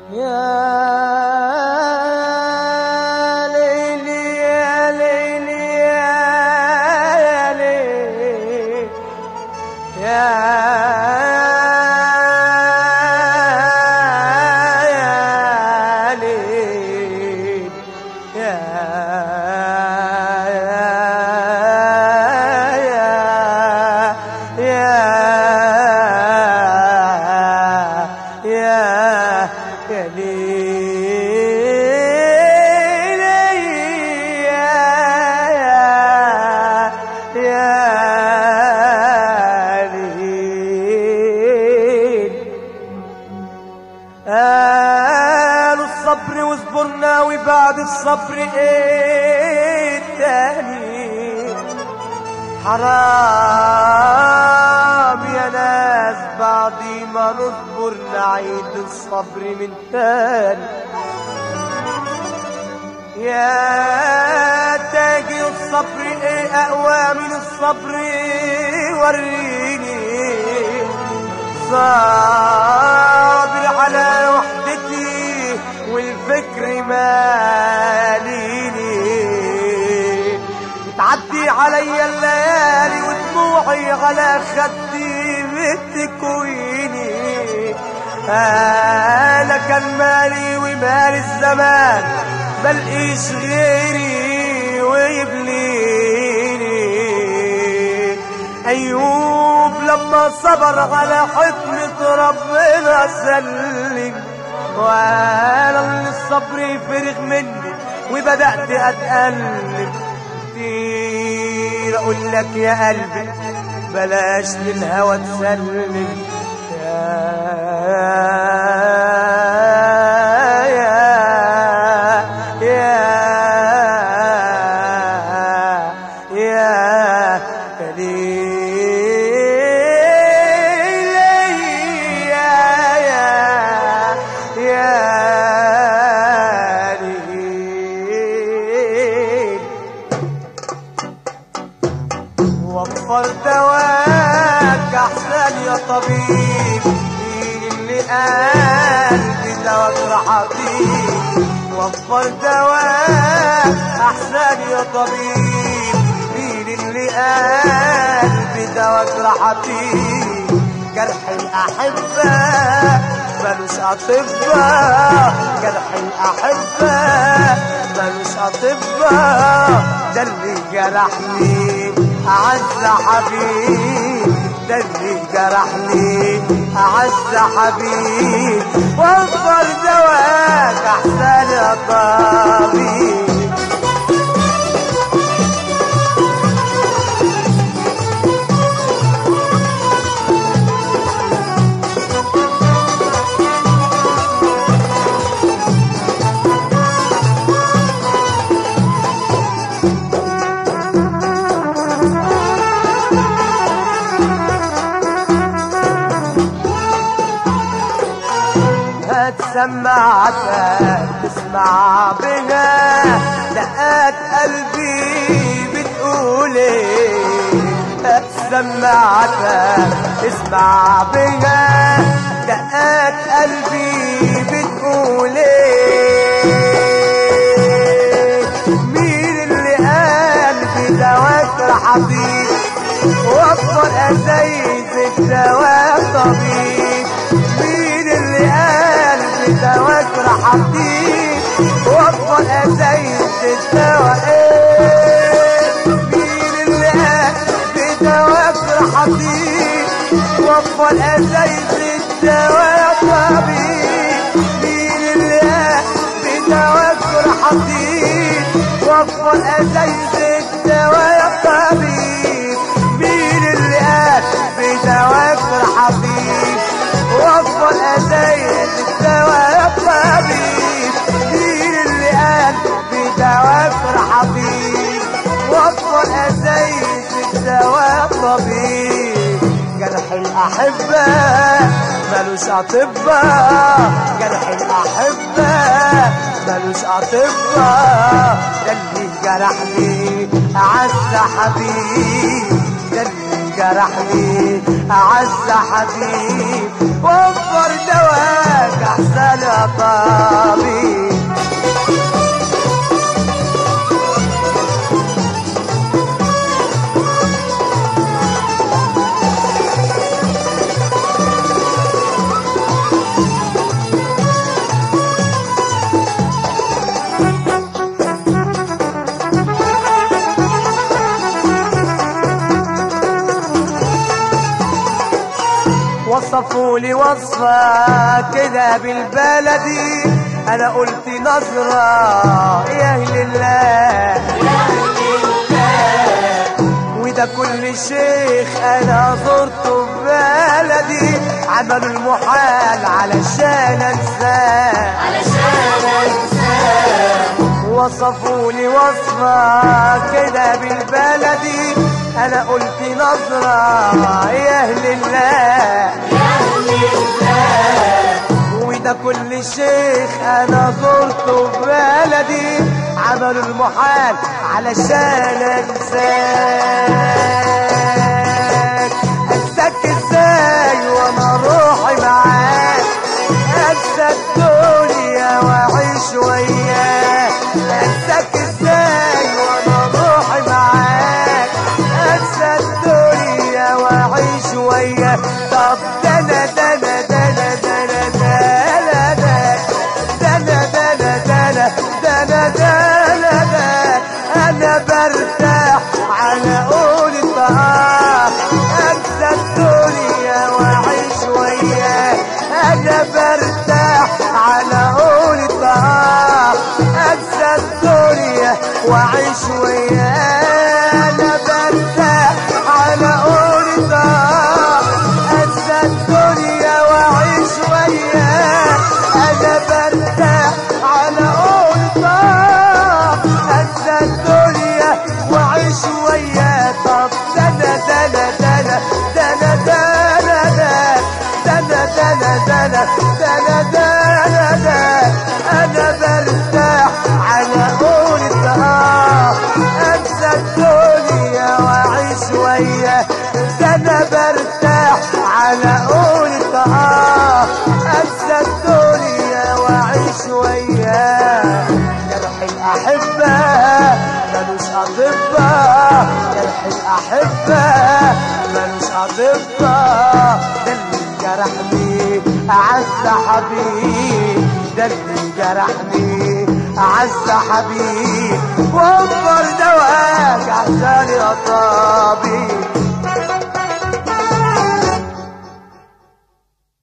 يا ليلي يا ليلي يا ليلي يا يا ليل يا يا يا يا يا ليل يا يا ليل قالوا الصبر واصبرنا وبعد الصبر ايه تاني حرام يا ناس بعد ما نصبر نعيد الصبر من تاني يا تاجي الصبر ايه اقوى من الصبر وريني صابر على وحدتي والفكر ماليني بتعدي عليا الليالي ودموعي على خدي بتكويني انا كان مالي ومال الزمان ملقيش غيري ويبليني ايوب لما صبر على حكمة ربنا سلم وانا اللي الصبر فرغ مني وبدأت اتألم كتير اقول لك يا قلبي بلاش للهوى تسلم يا يا يا يا ليلي يا يا يا ليل وفر دواك احسن يا طبيب مين اللي قال بدواك راح اطيب وفر دواك احسن يا طبيب مين اللي قال بدواك راح اطيب جرح الاحبه ملوش اطباء جرح الاحبه ملوش اطباء ده اللي جرحني اعز حبيب ده اللي جرحني اعز حبيب وانظر دواك احسن يا طبيب هات سماعتك تسمع بها دقات قلبي بتقول ايه هات سماعتك تسمع بها دقات قلبي بتقول ايه مين اللي قال بدواك الحبيب وفر ازايز الدواء طبيب مين اللي قال بدواك حبيب وفر ازايز الدواء ايه مين اللي قال بدواك حبيب وفر ازايز الدواء طبيب مين اللي قال بدواك حبيب وفر ازايز الدواء طبيب مين اللي قال بدواك حبيب وفر ازايز الدواء طبيب مين اللي قال بدواك حبيب وفر ازايز الدواء طبيب جرح الأحبة ملوش أطباء جرح الأحبة ملوش أطباء ده اللي جرحني أعز حبيب ده اللي جرحني أعز حبيب وفر دواك أحسن يا طبيب وصفوا لي وصفة كده بالبلدي انا قلت نظرة يا اهل الله وده كل شيخ انا زرته في بلدي عملوا المحال علشان انساه وصفوا لي وصفة كده بالبلدي انا قلت نظرة يا اهل الله وده كل شيخ انا زرته في بلدي عملوا المحال علشان انساك انساك ازاي وانا روحي معاك انسى الدنيا واعيش وياك انساك ازاي وانا روحي معاك انسى الدنيا واعيش وياك طب ده انا ده انا ده انا ده انا ده انا ده انا ده انا ده انا ده انا ده انا برتاح على قول الطهار انسى الدنيا واعيش وياك انا برتاح على قول الطهار انسى الدنيا واعيش وياك انا برتاح على قول الطهار انسى الدنيا واعيش وياك انا برتاح على قول الطهار انسى الدنيا واعيش وياك طب دنا دنا دنا دنا دنا دنا دنا دنا دنا دنا دنا انا برتاح على قول الطهار انسى الدنيا واعيش وياك انا برتاح على قول الطهار انسى الدنيا واعيش وياك جرح الاحبه ملوش اطباء جرح الاحبه ملوش اطباء ده اللي جرحني اعز حبيب ده اللي جرحني اعز حبيب وفر دواك عشان يا طبيب